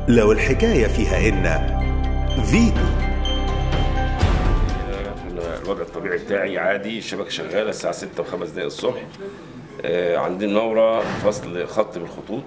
لو الحكاية فيها إن فيتو الوضع الطبيعي بتاعي عادي الشبكه شغاله الساعه 6 و5 دقائق الصبح آه، عندنا نوره فصل خط من الخطوط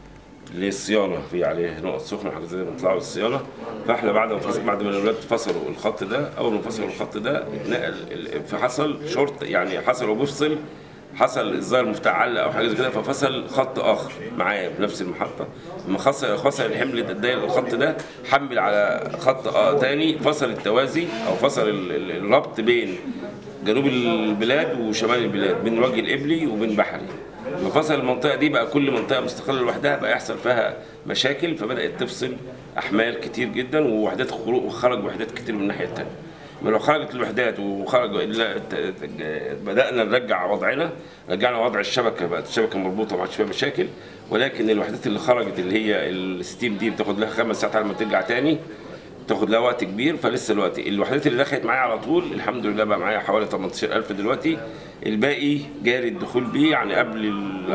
للصيانه في عليه نقط سخنه وحاجات زي ما بيطلعوا للصيانه فاحنا بعد ما فصل بعد ما الاولاد فصلوا الخط ده اول ما فصلوا الخط ده اتنقل ال- فحصل شورت يعني حصل وبيفصل حصل الظاهر مفتاح علق او حاجه زي كده ففصل خط اخر معايا بنفس المحطه لما فصل فصل الحمل ده- ده الخط ده حمل على خط آه تاني فصل التوازي او فصل ال- ال- الربط بين جنوب البلاد وشمال البلاد بين الوجه القبلي وبين بحري لما فصل المنطقه دي بقى كل منطقه مستقله لوحدها بقى يحصل فيها مشاكل فبدات تفصل احمال كتير جدا ووحدات خروج وخرج وحدات كتير من الناحيه الثانيه ما لو خرجت الوحدات وخرج لا- ت- ت- بدانا نرجع وضعنا رجعنا وضع الشبكه بقت الشبكه مربوطه ما عادش فيها مشاكل ولكن الوحدات اللي خرجت اللي هي الستيم دي بتاخد لها خمس ساعات على ما ترجع تاني تاخد لها وقت كبير فلسه الوقت الوحدات اللي دخلت معايا على طول الحمد لله بقى معايا حوالي 18000 دلوقتي الباقي جاري الدخول بيه يعني قبل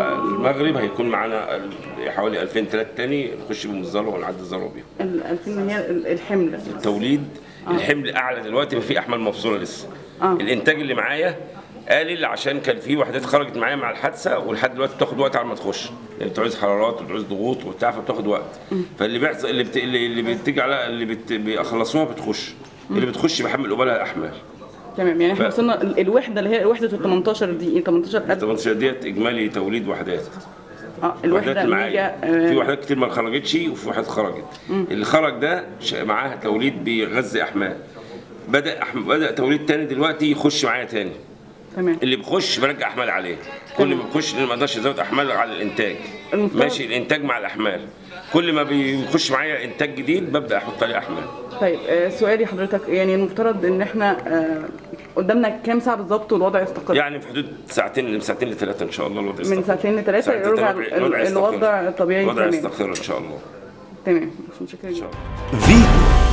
المغرب هيكون معانا ال- حوالي 2000 3 تاني نخش بهم الذروه ونعدي الذروه بيهم ال 2000 هي ال- الحمل التوليد الحمل اعلى دلوقتي ما في احمال مفصوله لسه آه. الانتاج اللي معايا قلل عشان كان في وحدات خرجت معايا مع الحادثه ولحد دلوقتي بتاخد وقت على ما تخش لان بتعوز حرارات وبتعوز ضغوط وبتاع فبتاخد وقت فاللي بيحصل اللي بت... اللي اللي بتيجي على اللي بت... بيخلصوها بتخش اللي بتخش بحمل قبالها احمال تمام يعني احنا ف- وصلنا ال- الوحده اللي هي وحده ال 18 دي ايه 18 قد 18 ديت اجمالي توليد وحدات اه الوحده وحدات معايا ميجا في آه، وحدات كتير ما خرجتش وفي وحدات خرجت اللي خرج ده ش- معاه توليد بيغذي احمال بدا أحم... بدا توليد تاني دلوقتي يخش معايا تاني تمام اللي بيخش برجع احمال عليه كل ما بيخش لأن ما اقدرش ازود احمال على الانتاج المفترض- ماشي الانتاج مع الاحمال كل ما بيخش معايا انتاج جديد ببدا احط عليه احمال طيب آه، سؤالي حضرتك يعني المفترض ان احنا آه، قدامنا كام ساعه بالظبط والوضع يستقر يعني في حدود ساعتين من ساعتين لثلاثه ان شاء الله الوضع من يستقر. ساعتين لثلاثه ساعتين يرجع لثلاثة ال- ال- يستقر. الوضع الطبيعي الوضع تمام يستقر ان شاء الله تمام مش متشكره ان جدا شاء الله فيتو